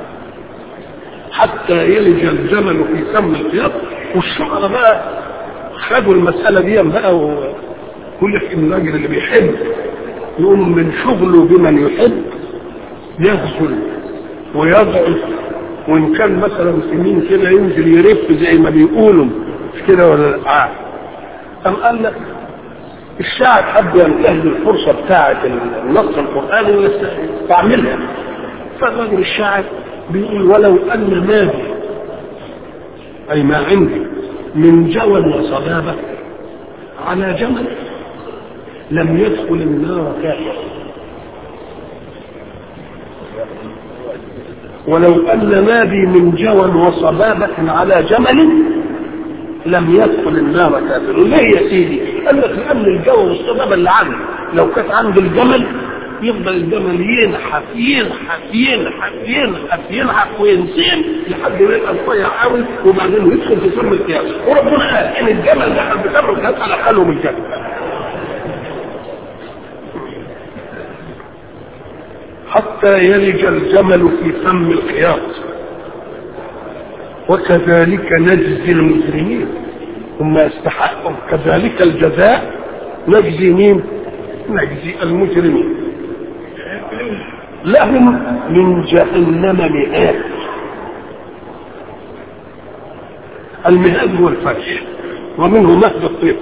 حتى يلج الجمل في سم الخياط والشعراء بقى خدوا المسألة دي بقى وكل الراجل اللي بيحب يقوم من شغله بمن يحب يغسل ويضعف وان كان مثلا سنين كده ينزل يرف زي ما بيقولوا مش كده ولا لا آه. أم قال لك الشاعر حب ينتهز الفرصة بتاعة النص القرآني ويستعملها فالراجل الشاعر بيقول ولو أن ما بي أي ما عندي من جوى وصبابة على جمل لم يدخل النار كافر ولو أن ما بي من جوى وصبابة على جمل لم يدخل النار كافر ليه يا سيدي؟ قال لك لأن الجو والصبابة اللي عندي لو كانت عند الجمل يفضل الجمل ينحف ينحف ينحف ينحف ينحف وينسين لحد ما يبقى رفيع قوي وبعدين يدخل في سم القياس وربنا قال ان الجمل ده بتمر الناس على حاله من الجمل حتى يلج الجمل في فم الخياط وكذلك نجزي المجرمين هم يستحقوا كذلك الجزاء نجزي مين نجزي المجرمين لهم من جهنم مهاد المهاد هو الفرش ومنه مهد الطير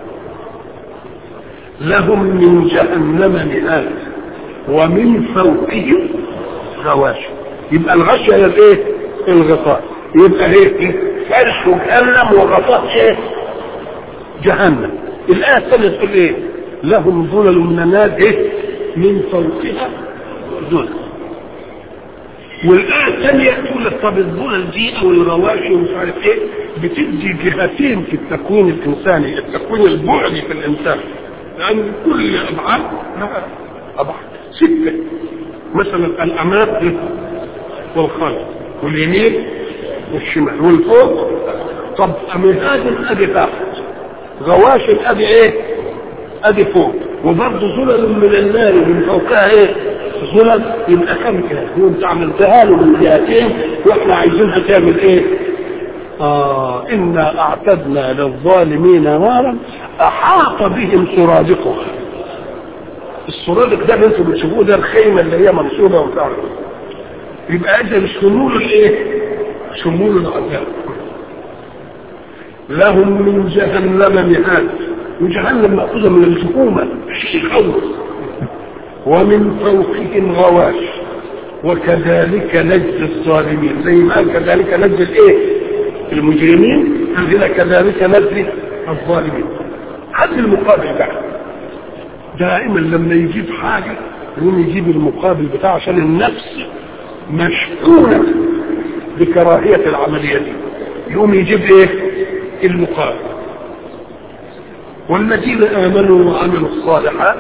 لهم من جهنم مهاد ومن فوقهم غواش يبقى الغش هي الايه الغطاء يبقى ايه فرش جهنم وغطاء ايه جهنم الايه الثانيه تقول ايه لهم ظلل من النار ايه من فوقها ظلل والآية الثانية تقول لك طب الظلل دي أو الرواشي ومش عارف إيه بتدي جهتين في التكوين الإنساني، التكوين البعدي في الإنسان. لأن كل أبعاد لها أبعاد ستة مثلا الأمام والخلف واليمين والشمال والفوق طب أمهاد أدي تحت غواشم أدي إيه؟ أدي فوق وبرضه ظلل من النار من فوقها إيه؟ ظلل يبقى كم كده وانت عملتها له من جهتين واحنا عايزينها تعمل ايه؟ آه إنا أعتدنا للظالمين نارا أحاط بهم سرادقها السرادق ده اللي انتم بتشوفوه ده الخيمة اللي هي منصوبة وبتاع يبقى إذا شمول الإيه؟ شمول العذاب لهم من جهنم مهاد وجهنم مأخوذة من الجحومة يخوف ومن فوقهم غواش وكذلك نجزي الظالمين زي ما قال كذلك نجزي الايه المجرمين عندنا كذلك نجزي الظالمين حد المقابل بقى دائما لما يجيب حاجة يقوم يجيب المقابل بتاعه عشان النفس مشحونة بكراهية العملية دي يقوم يجيب ايه المقابل والذين آمنوا وعملوا الصالحات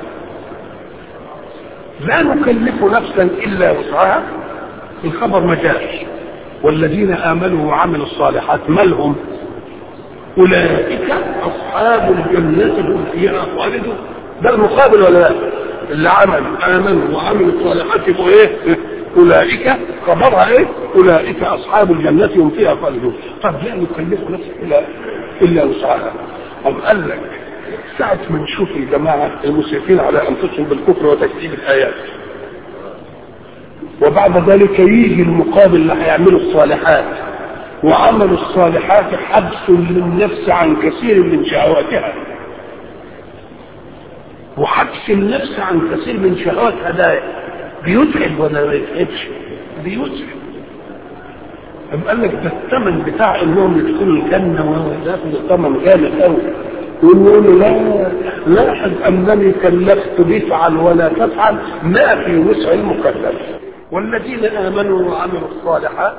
لا نكلف نفسا الا وسعها الخبر ما جاش والذين امنوا وعملوا الصالحات ما لهم اولئك اصحاب الجنه هم فيها خالدون ده المقابل ولا لا اللي عملوا امنوا وعملوا الصالحات يبقوا ايه اولئك خبرها ايه اولئك اصحاب الجنه هم فيها خالدون طب لا نكلف نفسا الا الا وسعها أم قال لك ساعة ما نشوف الجماعة المسرفين على أنفسهم بالكفر وتكذيب الآيات وبعد ذلك يجي المقابل اللي هيعملوا الصالحات وعملوا الصالحات حبس للنفس عن كثير من شهواتها وحبس النفس عن كثير من شهواتها ده بيتعب ولا ما يتعبش بيتعب أم قال لك ده الثمن بتاع انهم يدخلوا الجنه وهو ده الثمن جامد قوي ونقول له لا لاحظ انني كلفت بفعل ولا تفعل ما في وسع المكلف والذين امنوا وعملوا الصالحات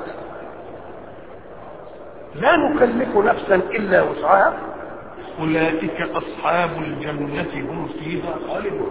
لا نكلف نفسا الا وسعها اولئك اصحاب الجنه هم فيها خالدون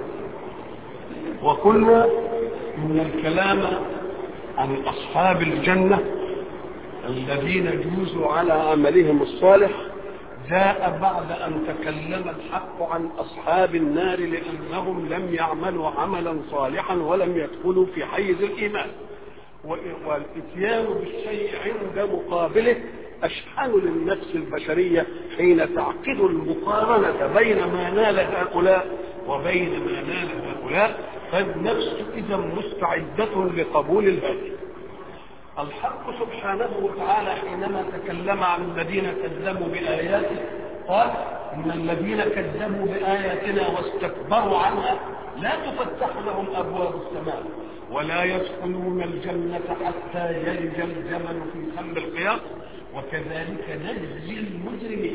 وكنا من الكلام عن اصحاب الجنه الذين جوزوا على عملهم الصالح جاء بعد أن تكلم الحق عن أصحاب النار لأنهم لم يعملوا عملا صالحا ولم يدخلوا في حيز الإيمان والإتيان بالشيء عند مقابله أشحن للنفس البشرية حين تعقد المقارنة بين ما نال هؤلاء وبين ما نال هؤلاء فالنفس إذا مستعدة لقبول الهدي الحق سبحانه وتعالى حينما تكلم عن الذين كذبوا بآياته قال ان الذين كذبوا باياتنا واستكبروا عنها لا تفتح لهم ابواب السماء ولا يدخلون الجنة حتى يلج الجمل في سم القياس وكذلك نجزي المجرمين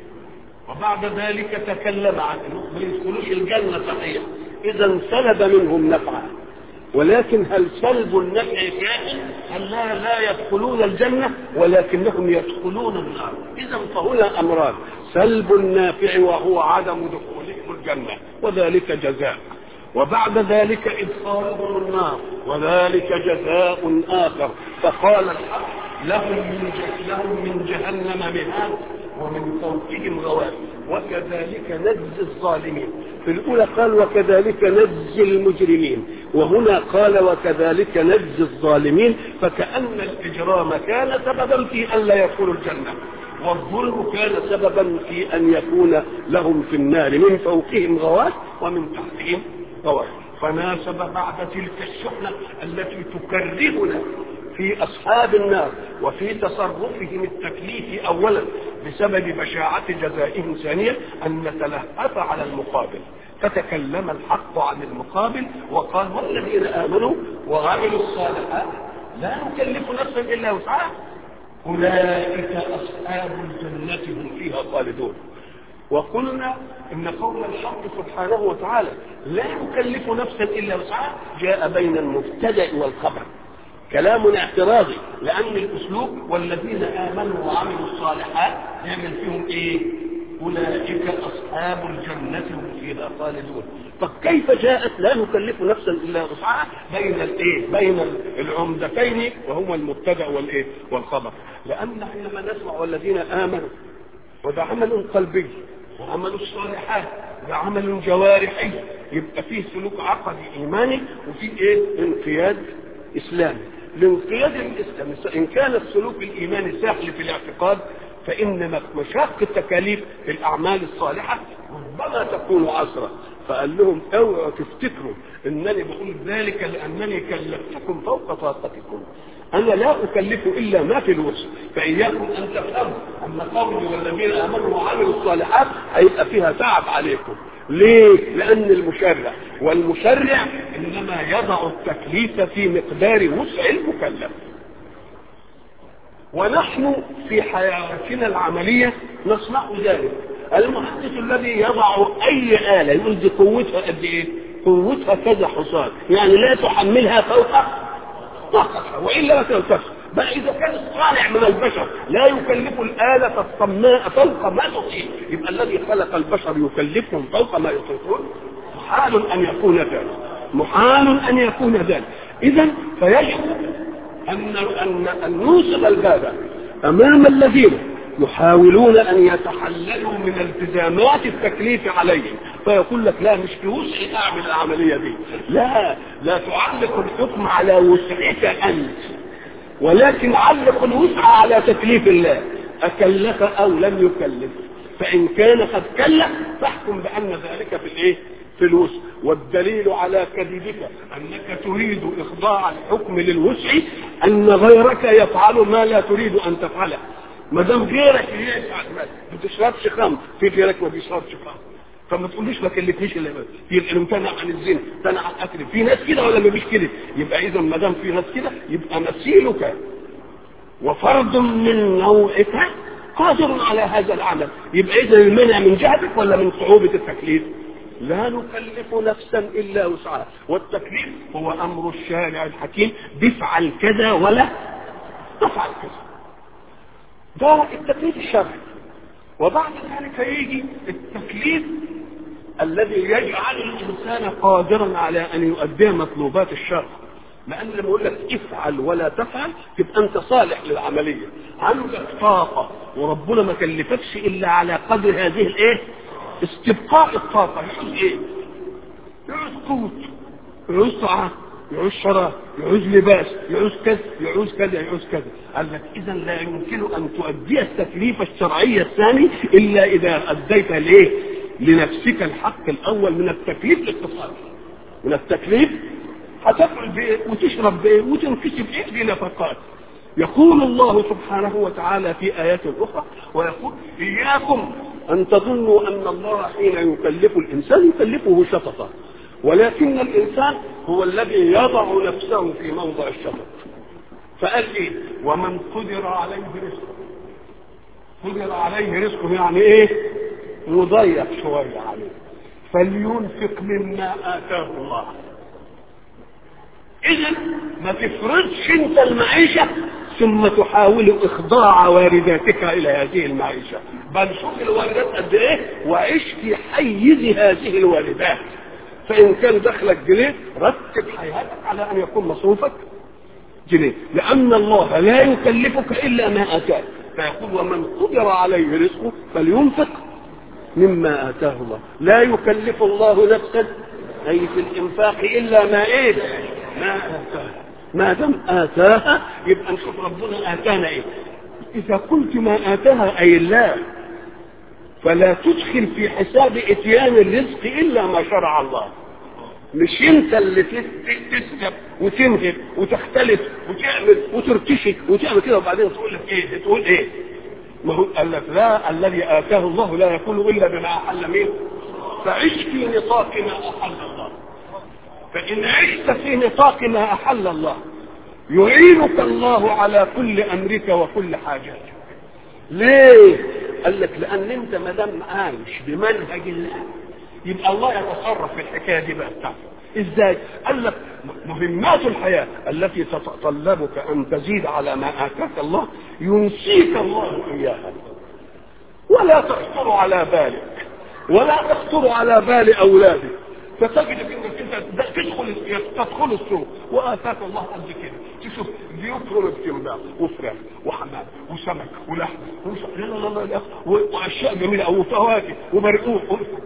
وبعد ذلك تكلم عن انهم ما يدخلوش الجنة صحيح اذا سلب منهم نفعا ولكن هل سلب النفع كائن هل لا, لا يدخلون الجنة ولكنهم يدخلون النار إذا فهنا أمران سلب النافع وهو عدم دخولهم الجنة وذلك جزاء وبعد ذلك إدخالهم النار وذلك جزاء آخر فقال الحق لهم من لهم من جهنم مهاد ومن فوقهم غواش وكذلك نجزي الظالمين في الأولى قال وكذلك نجزي المجرمين وهنا قال وكذلك نجزي الظالمين فكأن الإجرام كان سببا في أن لا يدخلوا الجنة والظلم كان سببا في أن يكون لهم في النار من فوقهم غواش ومن تحتهم غواش فناسب بعد تلك الشحنة التي تكرهنا في أصحاب النار وفي تصرفهم التكليفي أولا بسبب بشاعة جزائهم ثانيا أن نتلهف على المقابل فتكلم الحق عن المقابل وقال والذين آمنوا وعملوا الصالحات لا نكلف نفسا إلا وسعها أولئك أصحاب الجنة هم فيها خالدون وقلنا ان قول الحق سبحانه وتعالى لا يكلف نفسا الا وسعها جاء بين المبتدا والخبر كلام اعتراضي لان الاسلوب والذين امنوا وعملوا الصالحات يعمل فيهم ايه اولئك اصحاب الجنه هم فيها خالدون طب كيف جاءت لا نكلف نفسا الا وسعها بين الايه بين العمدتين وهما المبتدا والايه والخبر لان حينما نسمع والذين امنوا وده عمل قلبي وعمل الصالحات ده عمل جوارحي يبقى فيه سلوك عقدي ايماني وفيه ايه انقياد اسلامي الانقياد الاسلامي ان كان السلوك الايماني سهل في الاعتقاد فان مشاق التكاليف في الاعمال الصالحه ربما تكون عسرة فقال لهم اوعوا تفتكروا انني بقول ذلك لانني كلفتكم فوق طاقتكم انا لا اكلف الا ما في الوسع فاياكم ان تفهموا ان قومي والذين امنوا وعملوا الصالحات هيبقى فيها تعب عليكم ليه لان المشرع والمشرع انما يضع التكليف في مقدار وسع المكلف ونحن في حياتنا العمليه نصنع ذلك المحدث الذي يضع اي اله يقول دي قوتها قد ايه قوتها كذا حصان يعني لا تحملها فوق طاقتها والا ما تنتصر بل اذا كان الصانع من البشر لا يكلف الاله الصماء فوق ما تطيق يبقى الذي خلق البشر يكلفهم فوق ما يطيقون محال ان يكون ذلك محال ان يكون ذلك اذا فيجب ان ان ان نوصل الباب امام الذين يحاولون ان يتحللوا من التزامات التكليف عليهم فيقول لك لا مش في وسعي اعمل العمليه دي لا لا تعلق الحكم على وسعك انت ولكن علق الوسع على تكليف الله اكلف او لم يكلف فان كان قد كلف فاحكم بان ذلك في الايه في الوسع والدليل على كذبك انك تريد اخضاع الحكم للوسع ان غيرك يفعل ما لا تريد ان تفعله ما دام غيرك يفعل ما بتشربش خمر في غيرك ما بيشربش خمر فما تقوليش ما كلفنيش الا بس يبقى امتنع عن الزنا امتنع عن الاكل في ناس كده ولا ما فيش كده يبقى اذا ما دام في ناس كده يبقى مثيلك وفرد من نوعك قادر على هذا العمل يبقى اذا المنع من جهتك ولا من صعوبه التكليف لا نكلف نفسا الا وسعها والتكليف هو امر الشارع الحكيم بفعل كذا ولا تفعل كذا ده التكليف الشرعي وبعد ذلك يجي التكليف الذي يجعل الانسان قادرا على ان يؤدي مطلوبات الشرع لان لما اقول لك افعل ولا تفعل تبقى انت صالح للعمليه عندك طاقه وربنا ما كلفكش الا على قدر هذه الايه استبقاء الطاقه يعوز ايه يعوز قوت يعوز طعام يعوز شراب يعوز لباس يعوز كذا يعوز كذا يعوز كذا قال لك اذا لا يمكن ان تؤدي التكليف الشرعي الثاني الا اذا اديت ليه لنفسك الحق الاول من التكليف الاقتصادي من التكليف هتاكل بايه وتشرب بايه وتنكسب ايه بنفقات يقول الله سبحانه وتعالى في ايات اخرى ويقول اياكم أن تظنوا أن الله حين يكلف الإنسان يكلفه شططا ولكن الإنسان هو الذي يضع نفسه في موضع الشطط فقال إيه ومن قدر عليه رزقه قدر عليه رزقه يعني إيه مضيق شوية عليه فلينفق مما آتاه الله إذا ما تفرضش أنت المعيشة ثم تحاول إخضاع وارداتك إلى هذه المعيشة بل شوف الواردات قد إيه وعيش في حيز هذه الواردات فإن كان دخلك جنيه رتب حياتك على أن يكون مصروفك جنيه لأن الله لا يكلفك إلا ما آتاك فيقول ومن قدر عليه رزقه فلينفق مما آتاه الله لا يكلف الله نفسا أي في الإنفاق إلا ما إيه ما آتاها ما دام آتاها يبقى نشوف ربنا آتانا إيه إذا قلت ما آتاها أي الله فلا تدخل في حساب إتيان الرزق إلا ما شرع الله مش انت اللي تسجب وتنهب وتختلف وتعمل وترتشي وتعمل كده وبعدين تقول لك ايه تقول ايه ما هو قال لك لا الذي اتاه الله لا يكون الا بما احل مين فعش في نطاق ما احل الله فان عشت في نطاق ما احل الله يعينك الله على كل امرك وكل حاجاتك ليه قال لك لان انت ما دام عايش بمنهج الله يبقى الله يتصرف في الحكايه دي بقى بتاعته ازاي قال لك مهمات الحياه التي تتطلبك ان تزيد على ما اتاك الله ينسيك الله اياها ولا تخطر على بالك ولا تخطر على بال اولادك فتجد انك انت تدخل تدخل السوق واتاك الله قد كده تشوف بيوتهم بتنباع وفراخ وحمام وسمك ولحم لا لا لا لا واشياء جميله وفواكه وبرقوق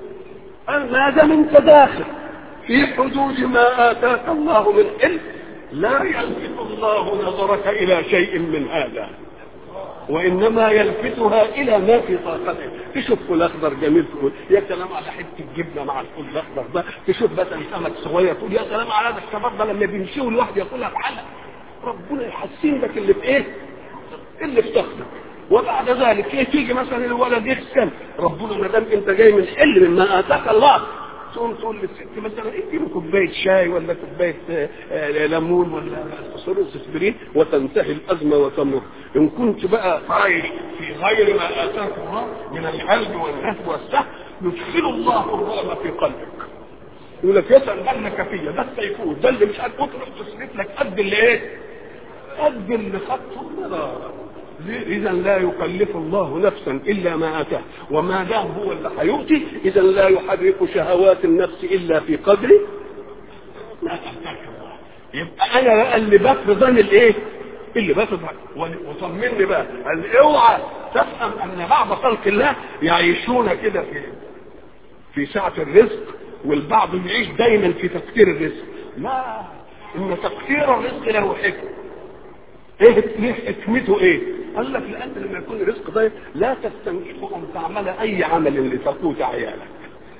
ما دام انت داخل في حدود ما اتاك الله من علم لا يلفت الله نظرك الى شيء من هذا وانما يلفتها الى ما في طاقته تشوف فول اخضر جميل تقول يا سلام على حته جبنه مع الفول الاخضر ده تشوف مثلا سمك صغير تقول يا سلام على هذا الشباب ده لما بيمشوا الواحد ياكلها بحلقه ربنا يحسن لك اللي في ايه اللي في طاقتك وبعد ذلك ايه تيجي مثلا الولد يغسل ربنا ما دام انت جاي من حل مما اتاك الله تقوم تقول للست مثلا اديله كوبايه شاي ولا كوبايه ليمون ولا سورس اسبرين وتنتهي الازمه وتمر ان كنت بقى عايش في غير ما اتاك الله من الحلم والنهب والسهل يدخل الله الرعب في قلبك يقول لك يسال ده النكفيه ده السيفوت ده اللي مش عارف تروح تصرف لك قد اللي ايه؟ قد اللي خدته إذا لا يكلف الله نفسا إلا ما أتاه وما دام هو اللي هيؤتي إذا لا يحرك شهوات النفس إلا في قدر ما أتاك الله يبقى أنا بقى اللي بفرض أنا الإيه؟ اللي بفرض وطمني بقى قال اوعى تفهم أن بعض خلق الله يعيشون كده في في سعة الرزق والبعض يعيش دايما في تقدير الرزق لا إن تقدير الرزق له حكمة ايه ليه حكمته ايه قال لك لان لما يكون الرزق ضيق لا تستنكف ان تعمل اي عمل لتقوت عيالك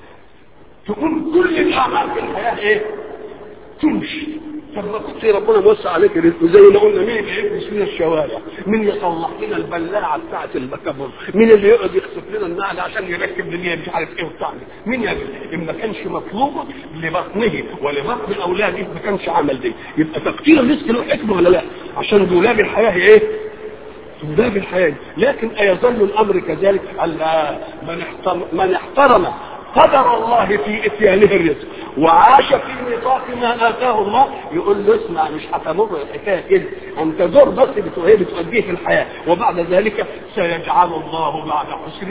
تكون كل الاعمال في الحياه ايه تمشي طب ما كنت ربنا موسع عليك رزق زي ما قلنا مين اللي يلبس لنا الشوارع مين يصلح لنا البلاعه بتاعه البكابور مين اللي يقعد يخسف لنا النعل عشان يركب لنا مش عارف ايه وبتاع مين يعمل ان ما كانش مطلوب لبطنه ولبطن اولاده ما كانش عمل دي يبقى تقدير الرزق له حكمه ولا لا عشان دولاب الحياه ايه دولاب الحياه لكن ايظل الامر كذلك الا من احترم من احترم قدر الله في اتيانه الرزق وعاش في نطاق ما اتاه الله يقول له اسمع مش هتمر الحكايه كده انت دور بس بتوهيه بتؤديه في الحياه وبعد ذلك سيجعل الله بعد عسر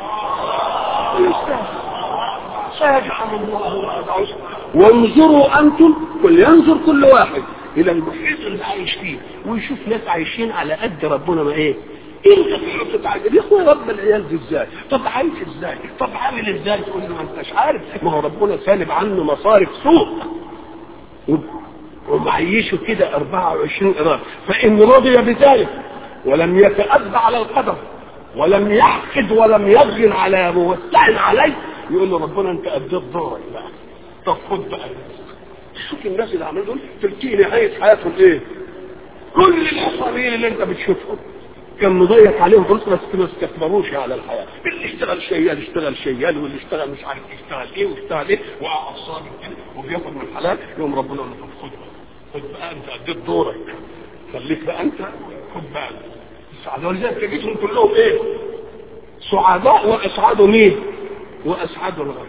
يسرا سيجعل الله بعد عسر وانظروا انتم كل ينظر كل واحد الى المحيط اللي عايش فيه ويشوف ناس عايشين على قد ربنا ما ايه انت تحط تعجب يا اخويا رب العيال دي ازاي طب عايش ازاي طب عامل ازاي تقول له ما انتش عارف ما هو ربنا سالب عنه مصارف سوء ومعيشه كده 24 قرار فان رضي بذلك ولم يتأبى على القدر ولم يحقد ولم يضغن على موسع عليه يقول له ربنا انت اديت ضرك بقى طب خد بقى شوف الناس اللي عملوا دول تلقي نهايه حياتهم ايه كل الحصانين اللي انت بتشوفهم كان مضيق عليهم فلوس بس ما استكبروش على الحياه اللي اشتغل شيال اشتغل شيال واللي اشتغل مش عارف يشتغل ايه واشتغل ايه وقع الصابر كده وبياخد من الحلال يوم ربنا يقول له طب خد خد بقى انت اديت دورك خليك بقى انت خد بقى السعادة ولذلك تجدهم كلهم ايه سعداء واسعدوا مين واسعدوا الغير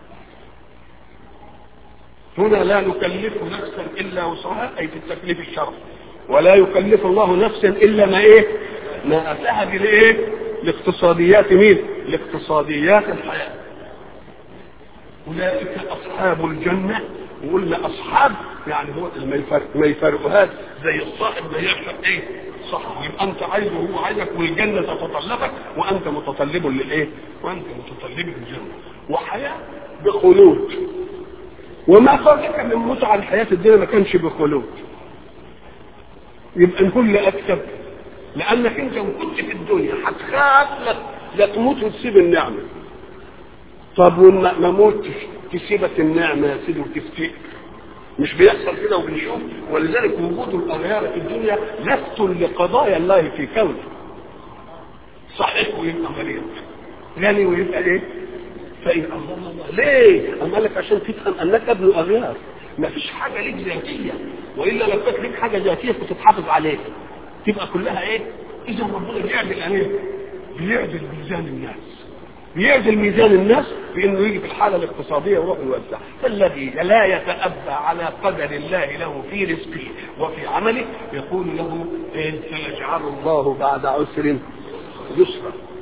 هنا لا نكلف نفسا الا وسعها اي في التكليف الشرعي ولا يكلف الله نفسا الا ما ايه ما اتاها بالايه لاقتصاديات مين لاقتصاديات الحياه اولئك اصحاب الجنه وقلنا اصحاب يعني هو ما يفرق ما يفرقهاش زي الصاحب ما يعرف ايه صح يبقى انت عايزه وهو عايزك والجنه تتطلبك وانت متطلب للايه وانت متطلب للجنه وحياه بخلود وما فرقك من متع الحياه الدنيا ما كانش بخلود يبقى الكل اكسب لانك انت لو كنت في الدنيا هتخاف لك لا تموت وتسيب النعمه طب وما ما موتش تسيبك النعمه يا سيدي وتفتئ مش بيحصل كده وبنشوف ولذلك وجود الاغيار في الدنيا لفت لقضايا الله في كونه صحيح ويبقى مريض غني ويبقى ايه فإن الله الله ليه؟ أما لك عشان تفهم أنك ابن أغيار ما فيش حاجة ليك ذاتية وإلا لو كانت ليك حاجة ذاتية كنت تحافظ عليها تبقى كلها إيه؟ إذا ربنا بيعدل عليه بيعدل ميزان الناس بيعدل ميزان الناس بانه يجي في الحاله الاقتصاديه ويروح يوزع فالذي لا يتأبى على قدر الله له في رزقه وفي عمله يقول له إن سيجعل الله بعد عسر يسرا